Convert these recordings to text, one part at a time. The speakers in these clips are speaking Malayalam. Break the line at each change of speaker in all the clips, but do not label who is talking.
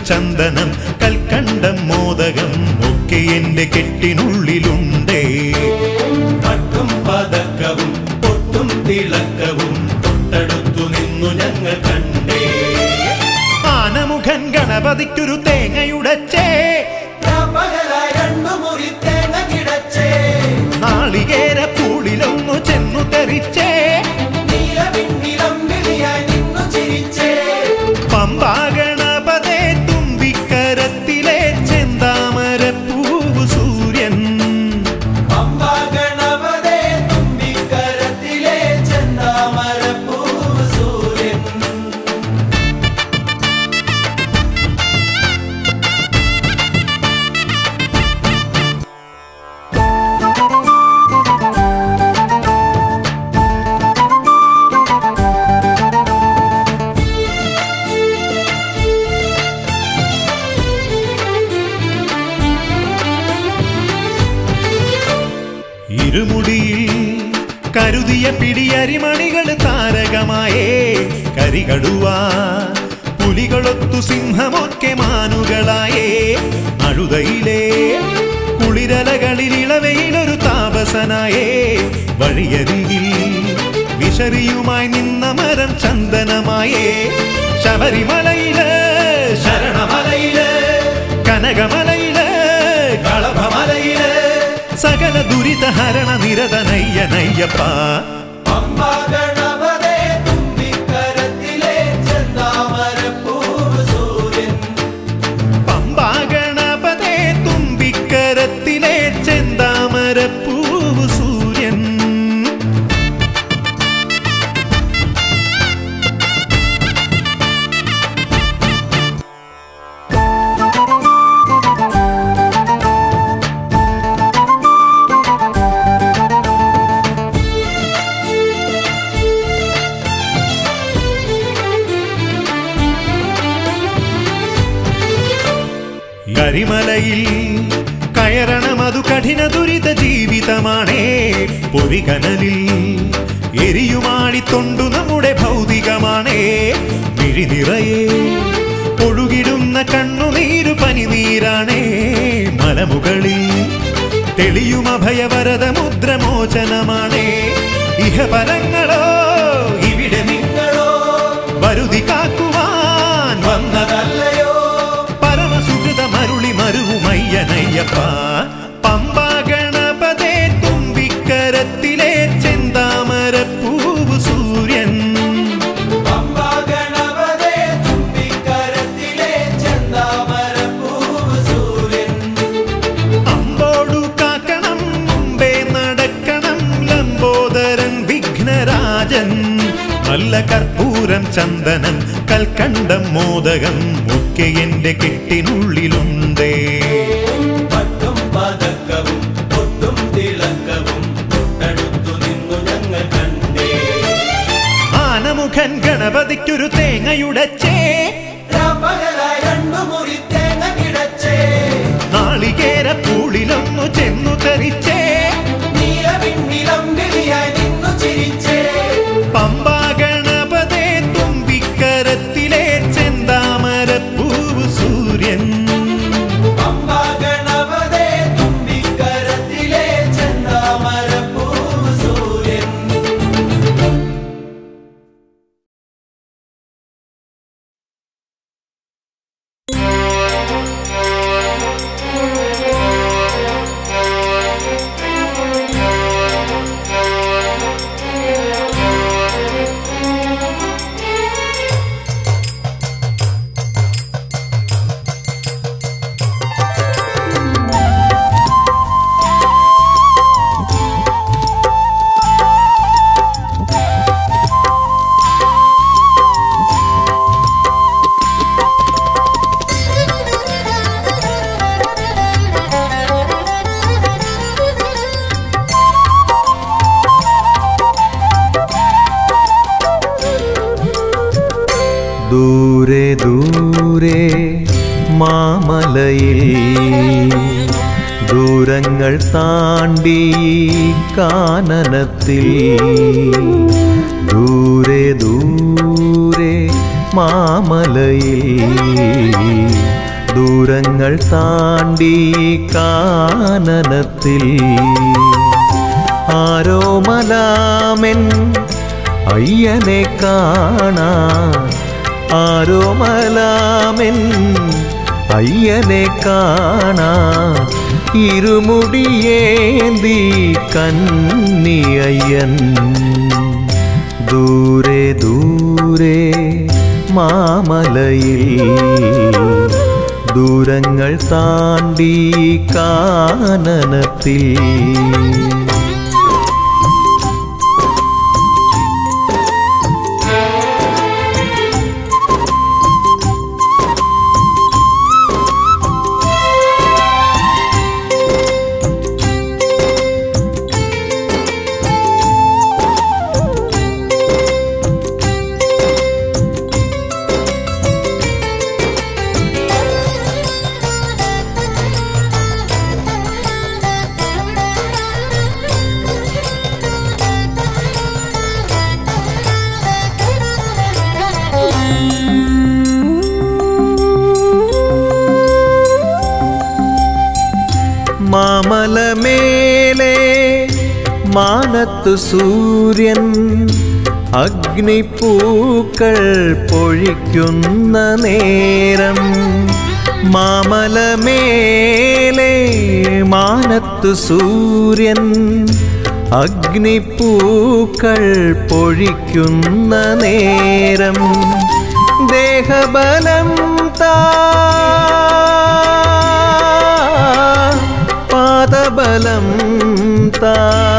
ചന്ദനം കൽക്കണ്ടം മോദകം ഒക്കെ എന്റെ കെട്ടിനുള്ളിലുണ്ടേ പട്ടും പതക്കവും പൊട്ടും തിളക്കവും തൊട്ടടുത്തു നിന്നു ഞങ്ങൾ കണ്ടേ ആനമുഖൻ ഗണപതിക്കൊരു തേങ്ങയുടച്ചേ
പകലായി രണ്ടു മുറി തേങ്ങ കിടച്ചേ
നാളികേര പൂളിലൊന്നു ചെന്നു തെറിച്ചേ
നീലവിണ്ണിലം വിളിയായി നിന്നു ചിരിച്ചേ
പമ്പാ ഗണപതേ തുമ്പിക്കരത്തിലെ ചെന്താമര പൂവ് സൂര്യൻ
പമ്പാ ഗണപതേ തുമ്പിക്കരത്തിലെ ചെന്താമരപ്പൂവ് സൂര്യൻ
ഇരുമുടിയിൽ കരുതിയ പിടിയരിമണികൾ താരകമായേ കരികടുവ പുലികളൊത്തു സിംഹമൊക്കെ മാനുകളായേ അഴുതയിലെ കുളിരലകളിൽ ഇളവയിലൊരു താപസനായേ വഴിയരികിൽ വിശറിയുമായി നിന്ന മരം ചന്ദനമായേ ശബരിമലയില് ശരണമലയില് കനകമലയില് കളഭമലയില് സകല ദുരിതഹരണ നിരത നയ്യ നയ്യപ്പ
പമ്പാ ഗണപതേ തുമ്പിക്കരത്തിലെ ചെന്താമരപ്പൂവ് സൂര്യൻ
പമ്പാ ഗണപതേ തുമ്പിക്കരത്തിലെ ചെന്താമര പൂവ് സൂര്യൻ കരിമലയിൽ കയറണം അതു കഠിന ദുരിത ജീവിതമാണേ പൊരികനലിൽ എരിയുമാടിത്തൊണ്ടു നമ്മുടെ ഭൗതികമാണേ മിഴി നിറയെ ഒഴുകിടുന്ന കണ്ണുനീരു പനിനീരാണേ മലമുകളിൽ തെളിയും അഭയവരത മുദ്രമോചനമാണേ ഇഹപരങ്ങളോ ഇവിടെ നിങ്ങളോ വരുതി കാക്കുവാൻ വന്നതല്ലയോ പരമസുഹൃതമരുളി മരുവുമയ്യനയ്യപ്പ പമ്പാ ഗണപതേ തുമ്പിക്കരത്തിലെ ചെന്താമര പൂവ് സൂര്യൻ
പമ്പാ ഗണപതേ തുമ്പിക്കരത്തിലെ ചെന്താമരപ്പൂവ് സൂര്യൻ
അമ്പോടു കാക്കണം മുമ്പേ നടക്കണം ലംബോദരൻ വിഘ്നരാജൻ നല്ല കർപ്പൂരം ചന്ദനം കൽക്കണ്ടം മോദകം ഒക്കെ എന്റെ കെട്ടിനുള്ളിലുണ്ടേ
പട്ടും പതക്കവും പൊട്ടും തിളക്കവും തൊട്ടടുത്തു നിന്നു ഞങ്ങൾ കണ്ടേ
ആനമുഖൻ ഗണപതിക്കൊരു തേങ്ങയുടച്ചേ
പകലായി രണ്ടു മുറി തേങ്ങ കിടച്ചേ
നാളികേര പൂളിലൊന്നു ചെന്നു തെറിച്ചേ
നീലവിണ്ണിലം വിളിയായി നിന്നു ചിരിച്ചേ
പമ്പാ ഗണപതേ തുമ്പിക്കരത്തിലെ ചെന്താമര പൂവ് സൂര്യൻ
പമ്പാ ഗണപതേ തുമ്പിക്കരത്തിലെ ചെന്താമരപ്പൂവ് സൂര്യൻ
ദൂരെ ദൂരെ മാമലയിൽ ദൂരങ്ങൾ താണ്ടി കാനനത്തിൽ ദൂരെ ദൂരെ മാമലയിൽ ദൂരങ്ങൾ താണ്ടി കാനനത്തിൽ ആരോമലാമെൻ അയ്യനെ കാണാൻ ആരോമലാമെൻ അയ്യനെ കാണാൻ ഇരുമുടിയേന്തി കന്നി അയ്യൻ ദൂരെ ദൂരെ മാമലയിൽ ദൂരങ്ങൾ താണ്ടി കാനനത്തിൽ മാമലമേലെ മാനത്തു സൂര്യൻ അഗ്നിപ്പൂക്കൾ പൊഴിക്കുന്ന നേരം മാമലമേലെ മാനത്തു സൂര്യൻ അഗ്നിപ്പൂക്കൾ പൊഴിക്കുന്ന നേരം ദേഹബലം താ പാദബലം താ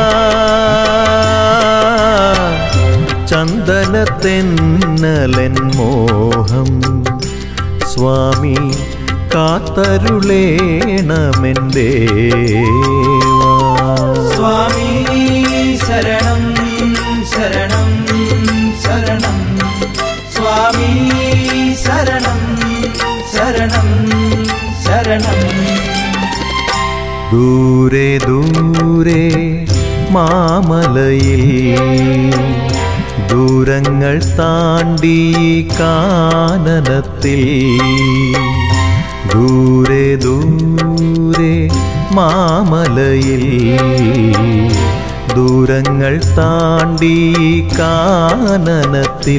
ചന്ദനത്തെന്നലൻ മോഹം സ്വാമി കാത്തരുളേണമെൻ്റെ
സ്വാമി ശരണം ശരണം ശരണം സ്വാമി ശരണം ശരണം ശരണം
ദൂരെ ദൂരെ മാമലയിൽ ദൂരങ്ങൾ താണ്ടി കാനനത്തിൽ ദൂരെ ദൂരെ മാമലയിൽ ദൂരങ്ങൾ താണ്ടി കാനനത്തിൽ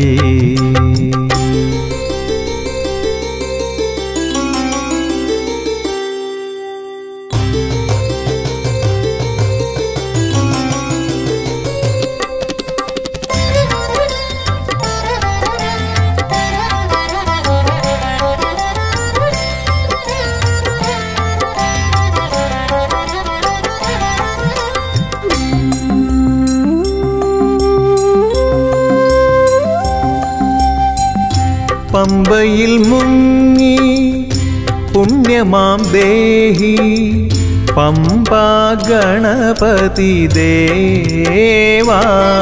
പമ്പയിൽ മുങ്ങി പുണ്യമാം ദേഹി പമ്പ ഗണപതി ദേവാ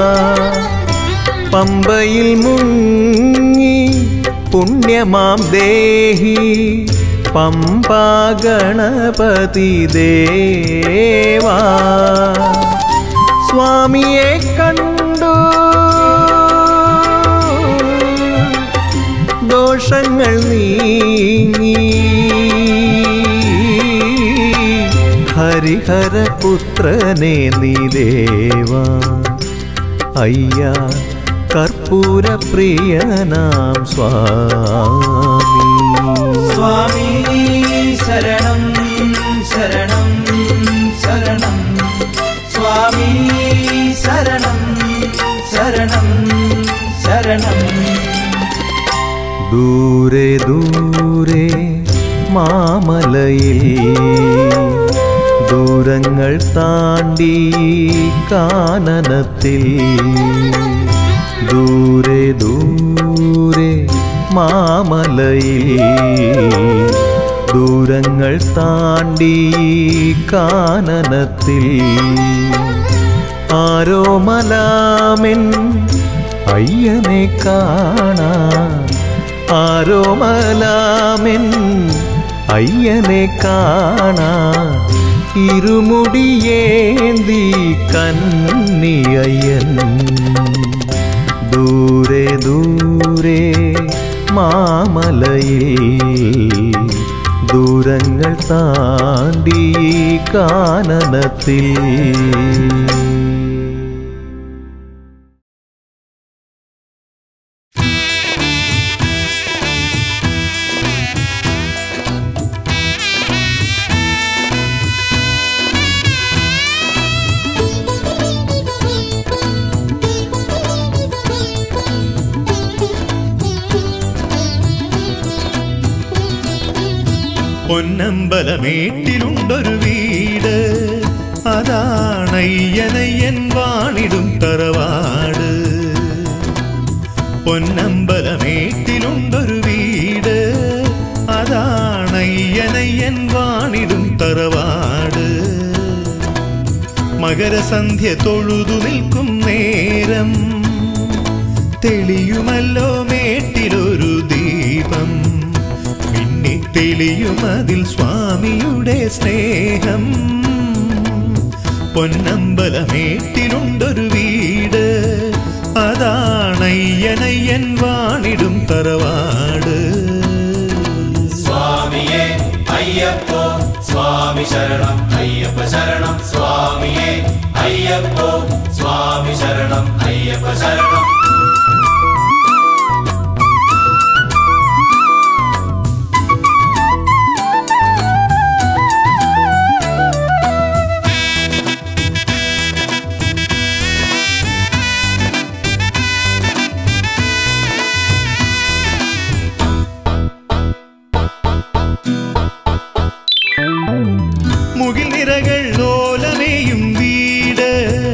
പമ്പയിൽ മുങ്ങി പുണ്യമാം ദേഹി പമ്പ ഗണപതി ദേവാ സ്വാമിയെ കണ്ടു ദോഷങ്ങൾ നീങ്ങി ഹരിഹരപുത്രനെ നീ ദേവാ അയ്യ കർപ്പൂര പ്രിയനാം സ്വാമി
സ്വാമി ശരണം ശരണം ശരണം സ്വാമി ശരണം ശരണം ശരണം
ദൂരെ ദൂരെ മാമലയിൽ ദൂരങ്ങൾ താണ്ടി കാനനത്തിൽ ദൂരെ ദൂരെ മാമലയിൽ ദൂരങ്ങൾ താണ്ടി കാനനത്തിൽ ആരോ മലാമെൻ അയ്യനെ കാണാൻ ആരോ മലാമെൻ അയ്യനെ കാണാൻ ഇരുമുടിയേന്തി കന്നി അയ്യൻ ദൂരെ ദൂരെ മാമലയിൽ ദൂരങ്ങൾ താണ്ടി ഈ കാനനത്തിൽ
പൊന്നമ്പലമേട്ടിലുണ്ടൊരു വീട് അതാണയ്യനയ്യൻ വാണിടും തറവാട് പൊന്നമ്പലമേട്ടിലുണ്ടൊരു വീട് അതാണയ്യനയ്യൻ വാണിടും തറവാട് മകരസന്ധ്യ തൊഴുതു നിൽക്കും നേരം തെളിയുമല്ലോ മേട്ടിലൊരു ദീപം മിന്നി തെളിയുമതിൽ സ്വാമിയുടെ സ്നേഹം പൊന്നമ്പലമേട്ടിലുണ്ടൊരു വീട് അതാണയ്യനയ്യൻ വാണിടും തറവാട്
സ്വാമിയേ അയ്യപ്പോ സ്വാമി ശരണം അയ്യപ്പ ശരണം സ്വാമിയേ അയ്യപ്പോ സ്വാമി ശരണം അയ്യപ്പ ശരണം
മുകിൽ നിറകൾ ഓലമേയും വീട്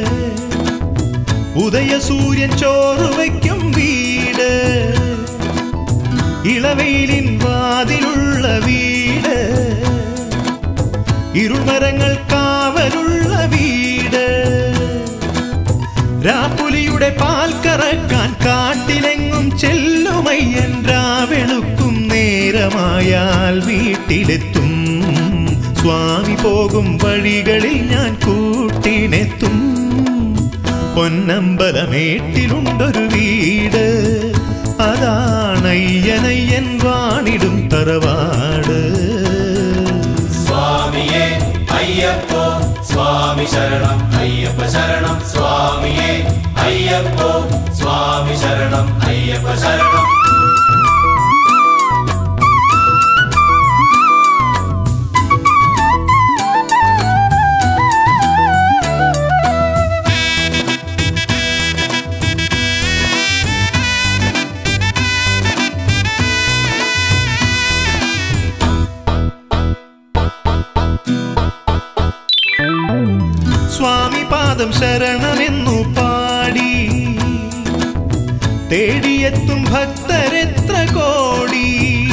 ഉദയസൂര്യൻ ചോറ് വയ്ക്കും വീട് ഇളവെയിലിൻ വാതിലുള്ള വീട് ഇരുൾമരങ്ങൾ കാവലുള്ള വീട് രാപ്പുലിയുടെ പാൽ കറക്കാൻ കാട്ടിലെങ്ങും ചെല്ലുമയ്യൻ രാവെളുക്കും നേരമായാൽ വീട്ടിലെത്തും സ്വാമി പോകും വഴികളിൽ ഞാൻ കൂട്ടിനെത്തും പൊന്നമ്പലമേട്ടിലുണ്ടൊരു വീട് അതാണയ്യനയ്യൻ വാണിടും തറവാട്
സ്വാമിയേ അയ്യപ്പോ സ്വാമി ശരണം അയ്യപ്പ ശരണം സ്വാമിയേ അയ്യപ്പോ സ്വാമി ശരണം അയ്യപ്പ ശരണം
സ്വാമി പാദം ശരണമെന്നു പാടി തേടിയെത്തും ഭക്തരെത്ര കോടി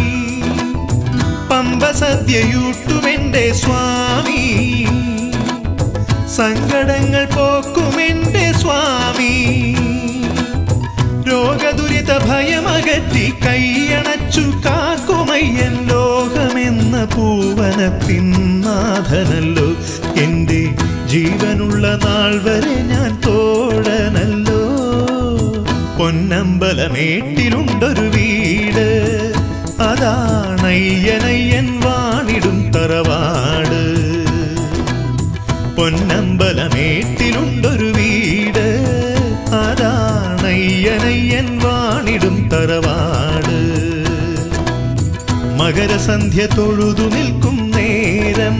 പമ്പ സദ്യയൂട്ടുമെന്റെ സ്വാമി സങ്കടങ്ങൾ പോക്കുമെന്റെ സ്വാമി രോഗദുരിത ഭയമകറ്റി കൈയണച്ചു കാക്കുമയ്യൻ ലോകമെന്ന പൂവനത്തിൻ നാഥനല്ലോ എൻ്റെ ജീവനുള്ള നാൾ വരെ ഞാൻ തോഴനല്ലോ പൊന്നമ്പലമേട്ടിലുണ്ടൊരു വീട് അതാണയ്യനയ്യൻ വാണിടും തറവാട് പൊന്നമ്പലമേട്ടിലുണ്ടൊരു വീട് അതാണയ്യനയ്യൻ വാണിടും തറവാട് മകരസന്ധ്യ തൊഴുതു നിൽക്കും നേരം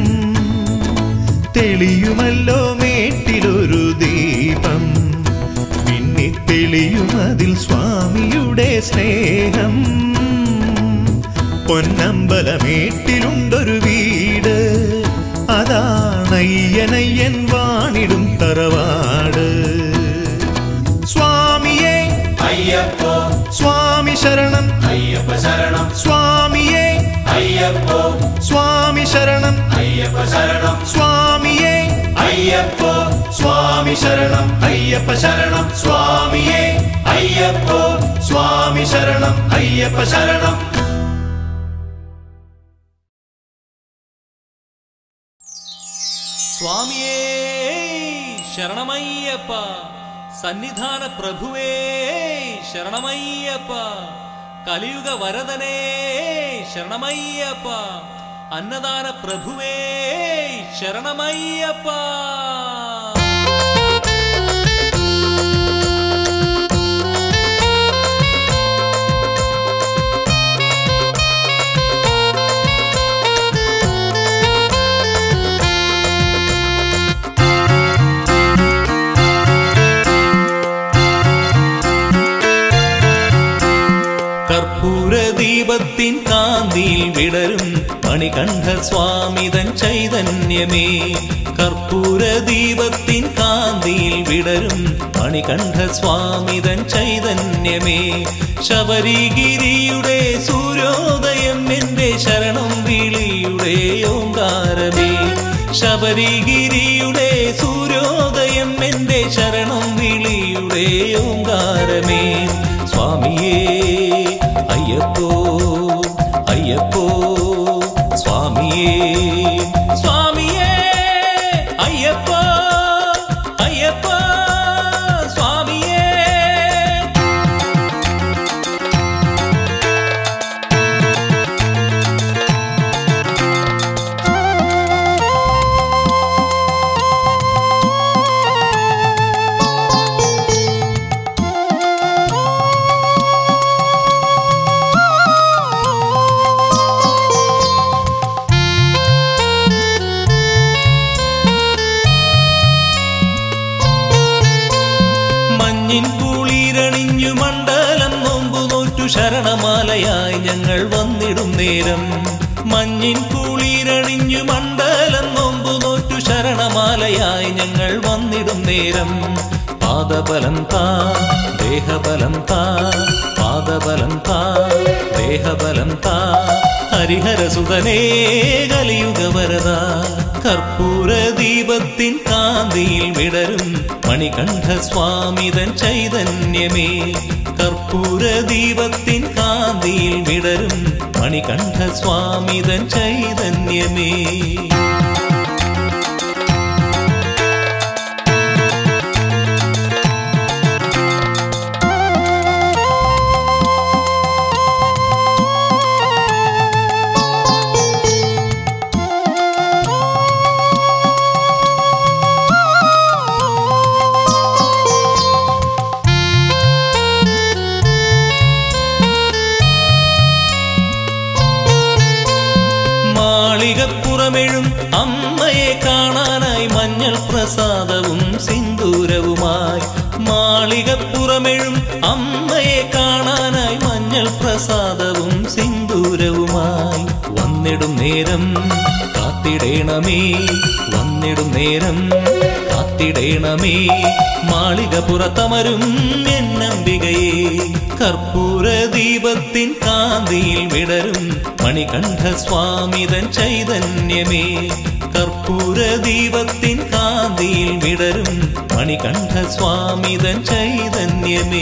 തെളിയുമല്ലോ മേട്ടിലൊരു ദീപം പിന്നെ തെളിയുമതിൽ സ്വാമിയുടെ സ്നേഹം പൊന്നമ്പലമേട്ടിലുണ്ടൊരു വീട് അതാണയ്യനയ്യൻ വാണിടും തറവാട് സ്വാമിയേ
അയ്യപ്പോ
സ്വാമി ശരണം
അയ്യപ്പ ശരണം
സ്വാമിയേ
അയ്യപ്പോ
സ്വാമി ശരണം
അയ്യപ്പ ശരണം
സ്വാമിയേ
അയ്യപ്പോ
സ്വാമി ശരണം അയ്യപ്പ ശരണം
സ്വാമിയേ അയ്യപ്പോ
സ്വാമി ശരണം അയ്യപ്പ ശരണം
സ്വാമിയേ ശരണമയ്യപ്പ സന്നിധാന പ്രഭുവേ ശരണമയ്യപ്പ കലിയുഗ വരദനേ ശരണമയ്യപ്പ അന്നദാന പ്രഭുവേ ശരണമയ്യപ്പ കർപ്പൂര ദീപത്തിൻ കാന്തിയിൽ വിടരും മണികണ്ഠ സ്വാമിതൻ ചൈതന്യമേ കർപ്പൂര ദീപത്തിൻ കാന്തിയിൽ വിടരും മണികണ്ഠ സ്വാമിതൻ ചൈതന്യമേ ശബരിഗിരിയുടെ സൂര്യോദയം എന്റെ ശരണം വിളിയുടെ ഓങ്കാരമേ ശബരിഗിരിയുടെ സൂര്യോദയം എന്റെ ശരണം വിളിയുടെ ഓങ്കാരമേ സ്വാമിയേ അയ്യപ്പോ അയ്യപ്പോ സ്വാമിയേ സ്വാമിയേ അയ്യപ്പോ അയ്യപ്പോ സ്വാമിയേ മഞ്ഞിൻ കുളിരണിഞ്ഞു മണ്ഡലം നോമ്പു നോറ്റു ശരണമാലയായി ഞങ്ങൾ വന്നിടും നേരം മഞ്ഞിൻ കുളിരണിഞ്ഞു മണ്ഡലം നോമ്പു നോറ്റു ശരണമാലയായി ഞങ്ങൾ വന്നിടും നേരം പാദബലം താ ദേഹബലം താ പാദബലം താ ദേഹബലം താ ഹരിഹരസുതനേ കലിയുഗ വരദ കർപ്പൂര ദീപത്തിൻ കാന്തിയിൽ വിടരും മണികണ്ഠ സ്വാമിതൻ ചൈതന്യമേ കർപ്പൂര ദീപത്തിൻ കാന്തിയിൽ വിടരും മണികണ്ഠ സ്വാമിതൻ ചൈതന്യമേ മാളികപ്പുറമെഴും അമ്മയെ കാണാനായി മഞ്ഞൾ പ്രസാദവും സിന്ദൂരവുമായി മാളികപ്പുറമെഴും അമ്മയെ കാണാനായി മഞ്ഞൾ പ്രസാദവും സിന്ദൂരവുമായി വന്നിടും നേരം കാത്തിടേണമേ വന്നിടും നേരം കാത്തിടേണമേ മാളിക പുറത്തമരും എന്നംബികയെ കർപ്പൂര ദീപത്തിൻ കാന്തിയിൽ വിടരും മണികണ്ഠ സ്വാമിതൻ ചൈതന്യമേ കർപ്പൂര ദീപത്തിൻ കാന്തിയിൽ വിടരും മണികണ്ഠ സ്വാമിതൻ ചൈതന്യമേ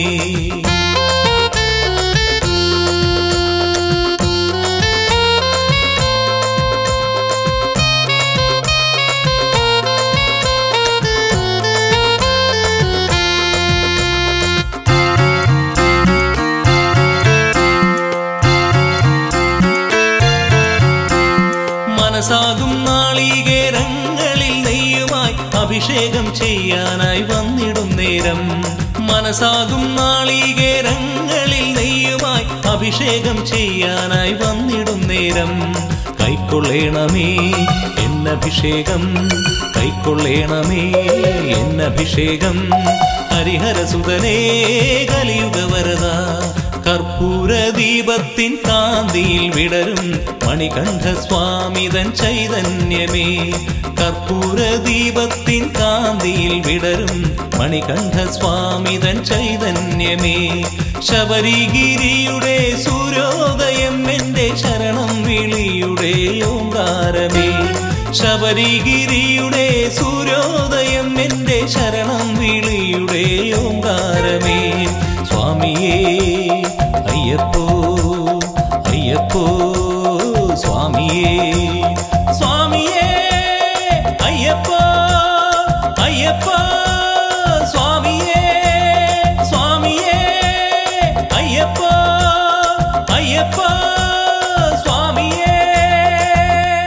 മനസ്സാകും നാളികേരങ്ങളിൽ നെയ്യുമായി അഭിഷേകം ചെയ്യാനായി വന്നിടും നേരം മനസ്സാകും നാളികേരങ്ങളിൽ നെയ്യുമായി അഭിഷേകം ചെയ്യാനായി വന്നിടും നേരം കൈക്കൊള്ളേണമേ എന്നഭിഷേകം കൈക്കൊള്ളേണമേ എന്നഭിഷേകം ഹരിഹരസുതനേ കലിയുഗ വരദ കർപ്പൂര ദീപത്തിൻ കാന്തിയിൽ വിടരും മണികണ്ഠ സ്വാമിതൻ ചൈതന്യമേ കർപ്പൂര ദീപത്തിൻ കാന്തിയിൽ വിടരും മണികണ്ഠ സ്വാമിതൻ ചൈതന്യമേ ശബരിഗിരിയുടെ സൂര്യോദയം എന്റെ ശരണം വിളിയുടെ ഓങ്കാരമേ ശബരിഗിരിയുടെ സൂര്യോദയം എന്റെ ശരണം വിളിയുടെ ഓങ്കാരമേ സ്വാമിയേ അയ്യപ്പോ അയ്യപ്പോ സ്വാമിയേ സ്വാമിയേ അയ്യപ്പോ അയ്യപ്പോ സ്വാമിയേ സ്വാമിയേ അയ്യപ്പോ അയ്യപ്പോ സ്വാമിയേ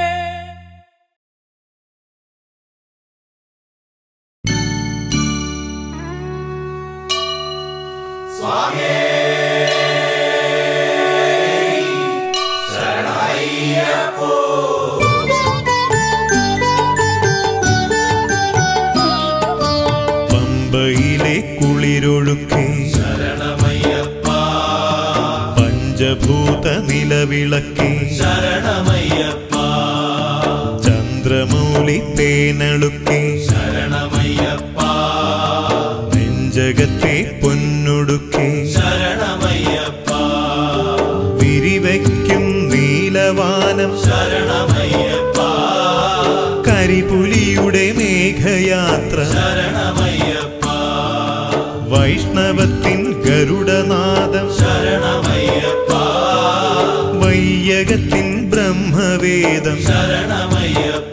പമ്പയിലെ കുളിരൊഴുക്കെ പഞ്ചഭൂത നിലവിളക്കെ
ശരണമയ്യപ്പ
ചന്ദ്രമൗലി തേനളുക്കെ
ശരണമയ്യപ്പ
നെഞ്ചകത്തെ പൊന്നൊടുക്കെ
ശരണമയ്യപ്പ
വിരിവയ്ക്കും നീലവാനം
ശരണമയ്യപ്പ
കരിപുലിയുടെ മേഘയാത്ര
ശരണമയ്യപ്പ
വൈഷ്ണവത്തിൻ ഗരുഡനാദം
ശരണമയ്യപ്പ
വൈയകത്തിൻ ബ്രഹ്മവേദം
ശരണമയ്യപ്പ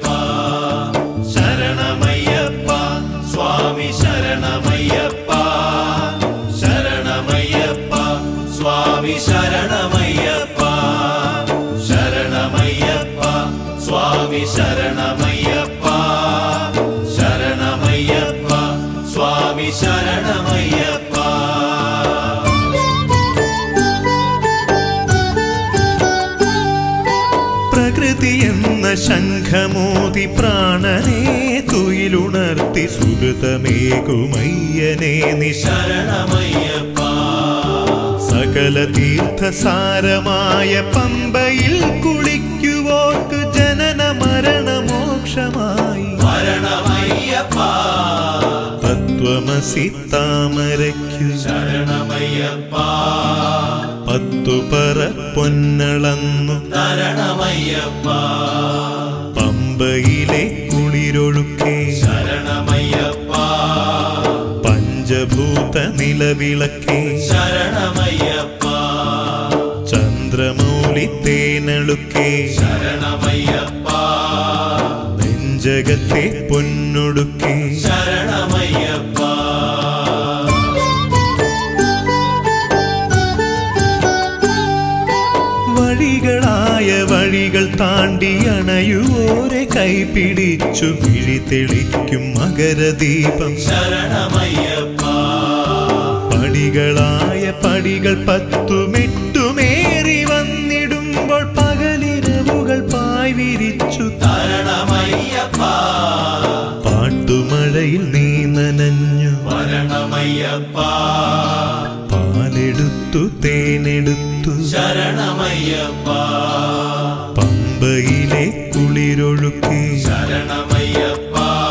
ശരണമയ്യപ്പ സ്വാമി ശരണമയ്യപ്പ ശരണമയ്യപ്പ സ്വാമി ശരണമയ്യപ്പ ശരണമയ്യപ്പ സ്വാമി ശരണമയ്യപ്പ ശരണമയ്യപ്പ സ്വാമി ശരണമയ്യപ്പ
പ്രകൃതി എന്ന ശംഖമോതി പ്രാണനെ തുയിലുണർത്തി സുഹൃതമേകുമയ്യനെ നിശ
ശരണമയ്യപ്പ
സകല തീർത്ഥസാരമായ പമ്പയിൽ കുളിക്കുവോർക്ക് ജനന മരണ മോക്ഷമായി
മരണമയ്യപ്പ
തത്വമസി താമരയ്ക്കു
ശരണമയ്യപ്പ
പത്തുപറ പൊന്നളന്നു
ശരണമയ്യപ്പ
പമ്പയിലെ കുളിരൊഴുക്കെ
ശരണമയ്യപ്പ
പഞ്ചഭൂത നിലവിളക്കെ
ശരണമയ്യപ്പ
ചന്ദ്രമൗലി തേനളുക്കെ
ശരണമയ്യപ്പ
നെഞ്ചകത്തെ പൊന്നൊടുക്കെ
ശരണമയ്യപ്പ
വഴികളായ വഴികൾ താണ്ടി അണയുവോരെ കൈപിടിച്ചു വിഴി തെളിക്കും മകരദീപം
ശരണമയ്യപ്പ
പടികളായ പടികൾ പത്തുമെട്ടുമേറി വന്നിടുമ്പോൾ പകലിരവുകൾ പായ് വിരിച്ചു
ശരണമയ്യപ്പ
പാട്ടുമഴയിൽ നീ നനഞ്ഞു
വരണമയ്യപ്പ
പാലെടുത്തു തേനെടുത്തു
ശരണമയ്യപ്പ
പമ്പയിലെ കുളിരൊഴുക്കി
ശരണമയ്യപ്പ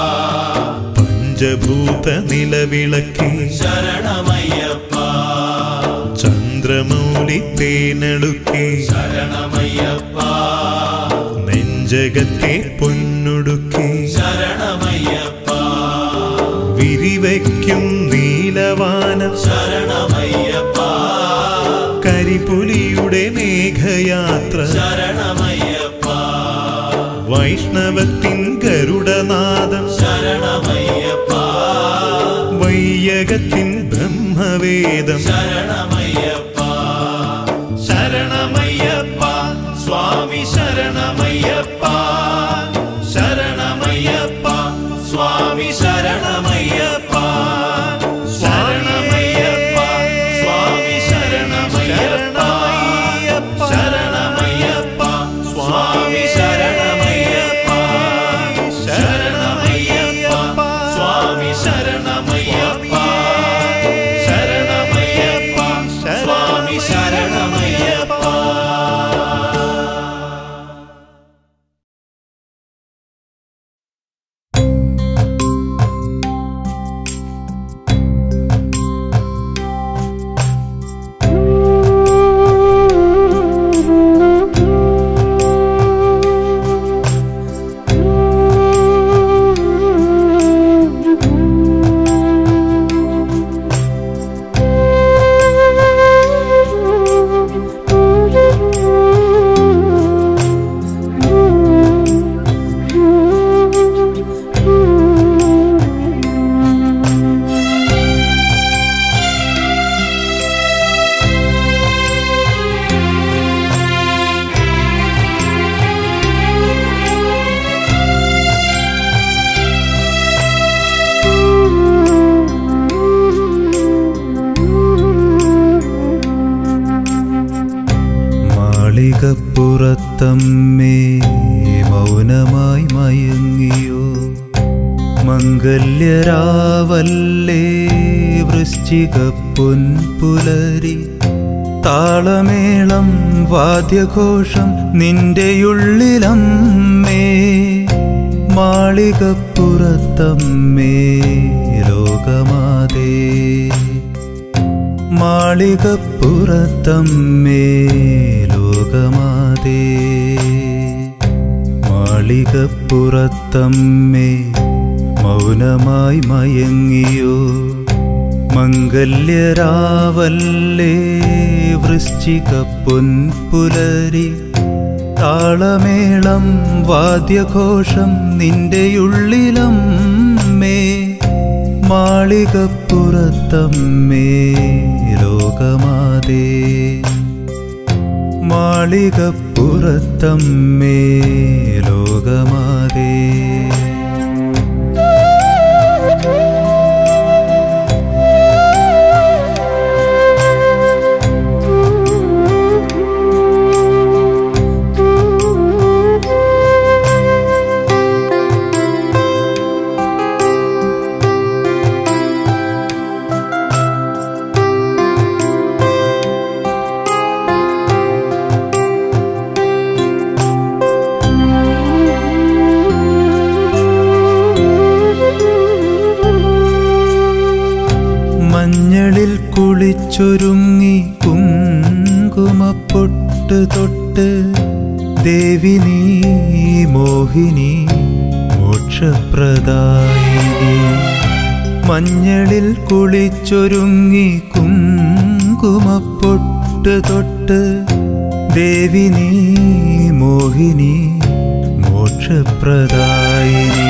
പഞ്ചഭൂത നിലവിളക്കി
ശരണമയ്യപ്പ
ചന്ദ്രമൗലി തേനടുക്കി
ശരണമയ്യപ്പ
നെഞ്ചകത്തെ പൊന്നൊടുക്കി
ശരണമയ്യപ്പ
വിരിവയ്ക്കും നീലവാനം
ശരണമയ്യപ്പ
കരിപുലിയുടെ മേഘയാത്ര
ശരണമയ്യപ്പ
വൈഷ്ണവത്തിൻ ഗരുഡനാദം
ശരണമയ്യപ്പ
വൈയകത്തിൻ ബ്രഹ്മവേദം
ശരണമയ്യപ്പ ശരണമയ്യപ്പ സ്വാമി ശരണമയ്യപ്പ ശരണമയ്യപ്പ സ്വാമി ശരണമയ്യപ്പ ശരണമയ്യപ്പ സ്വാമി ശരണമയ്യപ്പ ശരണമയ്യപ്പ സ്വാമി ശരണമയ്യപ്പ ശരണമയ്യപ്പ സ്വാമി ശരണമയ്യപ്പ ശരണമയ്യപ്പ സ്വാമി ശരണമയ്യപ്പ
ശരണമയ്യപ്പ
മംഗല്യരാവല്ലേ വൃശ്ചിക പൊൻപുലരി താളമേളം വാദ്യഘോഷം നിന്റെയുള്ളിലമ്മേ മാളികപ്പുറത്തമ്മേ ലോകമാതേ മാളികപ്പുറത്തമ്മേ ലോകമാതേ മാളികപ്പുറത്തമ്മേ മൗനമായി മയങ്ങിയോ മംഗല്യരാവല്ലേ വൃശ്ചിക പൊൻപുലരി താളമേളം വാദ്യഘോഷം നിന്റെയുള്ളിലമ്മേ മാളികപ്പുറത്തമ്മേ ലോകമാതേ മാളികപ്പുറത്തമ്മേ ലോകമാതേ മഞ്ഞളിൽ കുളിച്ചൊരുങ്ങി കുങ്കുമപ്പൊട്ട് തൊട്ട് ദേവി നീ മോഹിനി മോക്ഷപ്രദായിനി മഞ്ഞളിൽ കുളിച്ചൊരുങ്ങി കുങ്കുമപ്പൊട്ട് തൊട്ട് ദേവി നീ മോഹിനി മോക്ഷപ്രദായിനി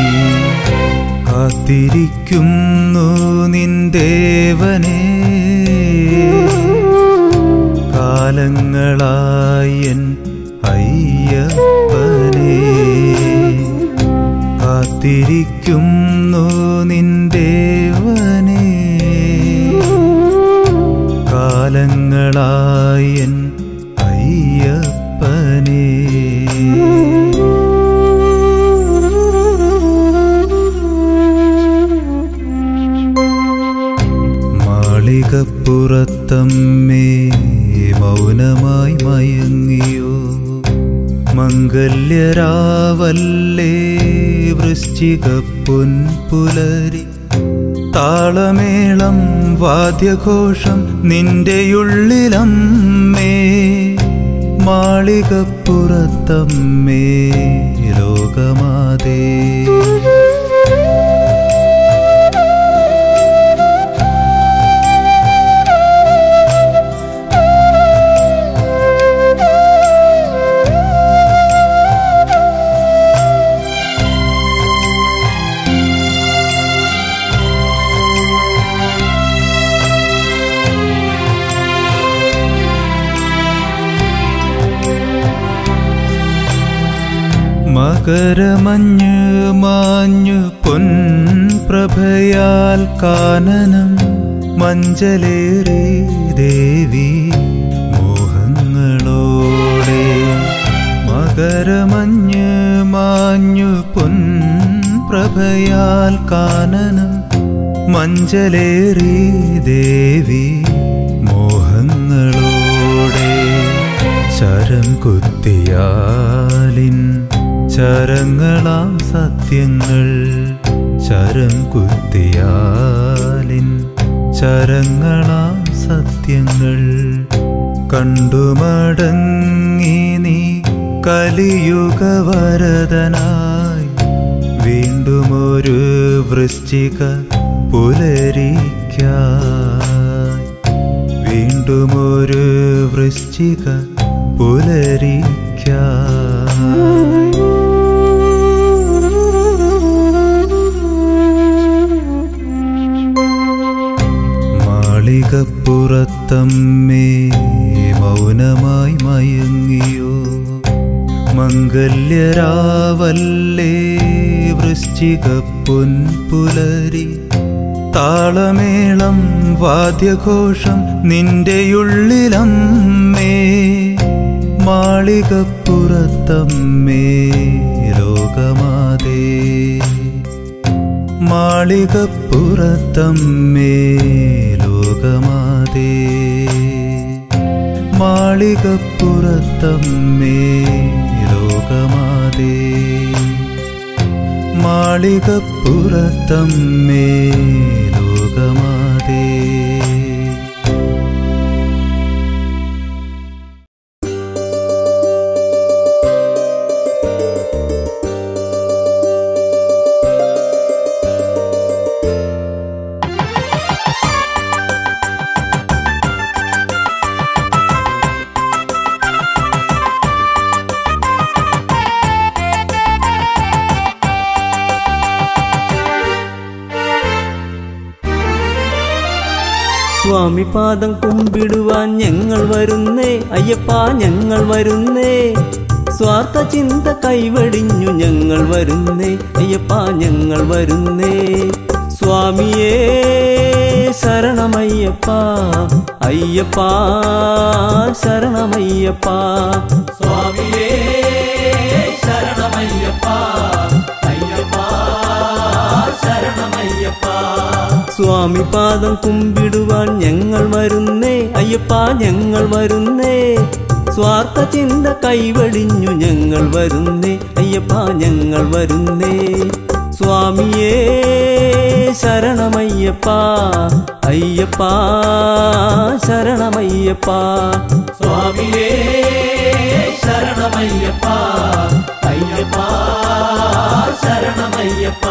കാത്തിരിക്കുന്നു നിന്ദേവനെ കാലങ്ങളായൻ അയ്യപ്പനെ കാത്തിരിക്കുന്നു നിന്ദേവനെ കാലങ്ങളായൻ അയ്യപ്പനെ മാളികപ്പുറത്തമ്മേ മൗനമായി മയങ്ങിയോ മംഗല്യരാവല്ലേ വൃശ്ചിക പൊൻപുലരി താളമേളം വാദ്യഘോഷം നിന്റെയുള്ളിലമ്മേ മാളികപ്പുറത്തമ്മേ ലോകമാതേ മകരമഞ്ഞ് മാഞ്ഞു പൊൻപ്രഭയാൽ കാനനം മഞ്ചലേറി ദേവി മോഹങ്ങളോടെ മകരമഞ്ഞ് മാഞ്ഞു പൊൻപ്രഭയാൽ കാനനം മഞ്ചലേറി ദേവി മോഹങ്ങളോടെ ശരം കുത്തിയാലിൻ ശരങ്ങളാം സത്യങ്ങൾ ശരം കുത്തിയാലിൻ ശരങ്ങളാം സത്യങ്ങൾ കണ്ടുമടങ്ങി നീ കലിയുഗവരതനായി വീണ്ടുമൊരു വൃശ്ചിക പുലരിക്കായി വീണ്ടുമൊരു വൃശ്ചിക പുലരിക്കായി മാളികപ്പുറത്തമ്മേ മൗനമായി മയങ്ങിയോ മംഗല്യരാവല്ലേ വൃശ്ചിക പൊൻപുലരി താളമേളം വാദ്യഘോഷം നിന്റെയുള്ളിലമ്മേ മാളികപ്പുറത്തമ്മേ ലോകമാതേ മാളികപ്പുറത്തമ്മേ ലോകമാതേ മാളികപ്പുറത്തമ്മേ ലോകമാതേ മാളികപ്പുറത്തമ്മേ ലോകമാതേ
സ്വാമി പാദം കുമ്പിടുവാൻ ഞങ്ങൾ വരുന്നേ അയ്യപ്പ ഞങ്ങൾ വരുന്നേ സ്വാർത്ഥ ചിന്ത കൈവടിഞ്ഞു ഞങ്ങൾ വരുന്നേ അയ്യപ്പ ഞങ്ങൾ വരുന്നേ സ്വാമിയേ ശരണമയ്യപ്പ അയ്യപ്പ ശരണമയ്യപ്പ സ്വാമിയേ ശരണമയ്യപ്പ അയ്യപ്പ ശരണമയ്യപ്പ സ്വാമി പാദം കുമ്പിടുവാൻ ഞങ്ങൾ വരുന്നേ അയ്യപ്പ ഞങ്ങൾ വരുന്നേ സ്വാർത്ഥ ചിന്ത കൈവടിഞ്ഞു ഞങ്ങൾ വരുന്നേ അയ്യപ്പ ഞങ്ങൾ വരുന്നേ സ്വാമിയേ ശരണമയ്യപ്പ അയ്യപ്പ ശരണമയ്യപ്പ സ്വാമിയേ ശരണമയ്യപ്പ അയ്യപ്പ ശരണമയ്യപ്പ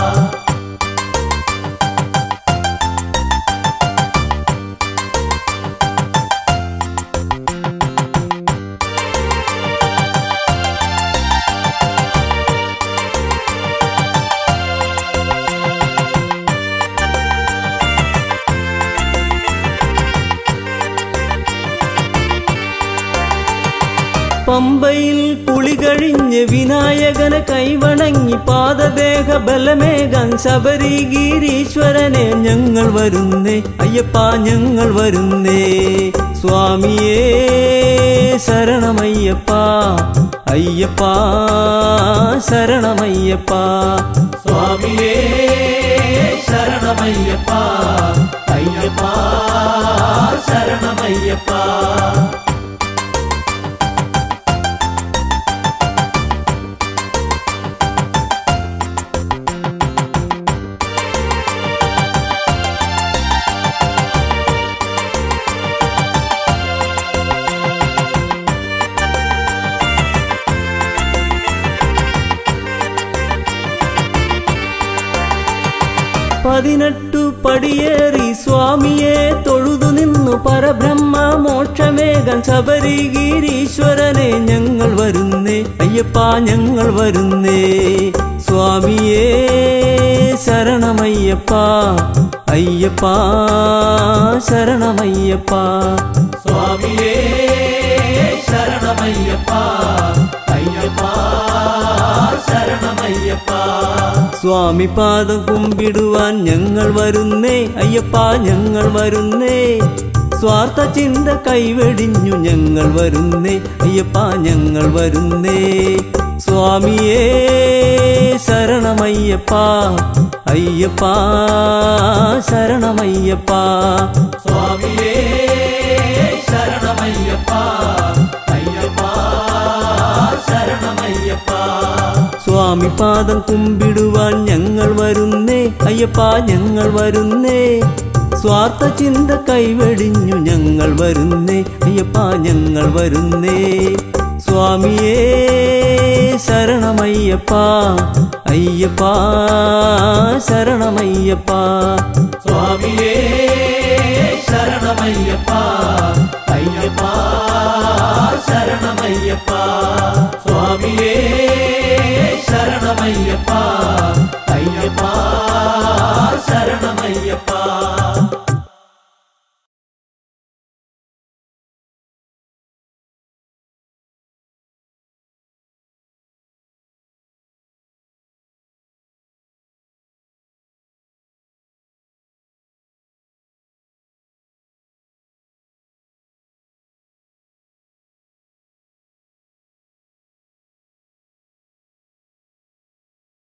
പമ്പയിൽ കുളി കഴിഞ്ഞ് വിനായകനെ കൈവണങ്ങി പാദദേഹ ബലമേകാൻ ശബരിഗിരീശ്വരനെ ഞങ്ങൾ വരുന്നേ അയ്യപ്പ ഞങ്ങൾ വരുന്നേ സ്വാമിയേ ശരണമയ്യപ്പ അയ്യപ്പ ശരണമയ്യപ്പ സ്വാമിയേ ശരണമയ്യപ്പ അയ്യപ്പ ശരണമയ്യപ്പ പതിനെട്ടു പടിയേറി സ്വാമിയെ തൊഴുതു നിന്നു പരബ്രഹ്മ മോക്ഷമേകൻ ശബരിഗിരീശ്വരനെ ഞങ്ങൾ വരുന്നേ അയ്യപ്പ ഞങ്ങൾ വരുന്നേ സ്വാമിയേ ശരണമയ്യപ്പ അയ്യപ്പ ശരണമയ്യപ്പ സ്വാമിയേ ശരണമയ്യപ്പ അയ്യപ്പ ശരണമയ്യപ്പ സ്വാമി പാദം കുമ്പിടുവാൻ ഞങ്ങൾ വരുന്നേ അയ്യപ്പ ഞങ്ങൾ വരുന്നേ സ്വാർത്ഥ ചിന്ത കൈവെടിഞ്ഞു ഞങ്ങൾ വരുന്നേ അയ്യപ്പ ഞങ്ങൾ വരുന്നേ സ്വാമിയേ ശരണമയ്യപ്പ അയ്യപ്പ ശരണമയ്യപ്പ സ്വാമിയേ ശരണമയ്യപ്പ അയ്യപ്പ ശരണമയ്യപ്പ സ്വാമി പാദം കുമ്പിടുവാൻ ഞങ്ങൾ വരുന്നേ അയ്യപ്പ ഞങ്ങൾ വരുന്നേ സ്വാർത്ഥ ചിന്ത കൈവെടിഞ്ഞു ഞങ്ങൾ വരുന്നേ അയ്യപ്പ ഞങ്ങൾ വരുന്നേ സ്വാമിയേ ശരണമയ്യപ്പ അയ്യപ്പ ശരണമയ്യപ്പ സ്വാമിയേ ശരണമയ്യപ്പ അയ്യപ്പ ശരണമയ്യപ്പ സ്വാമിയേ ശരണമയ്യപ്പ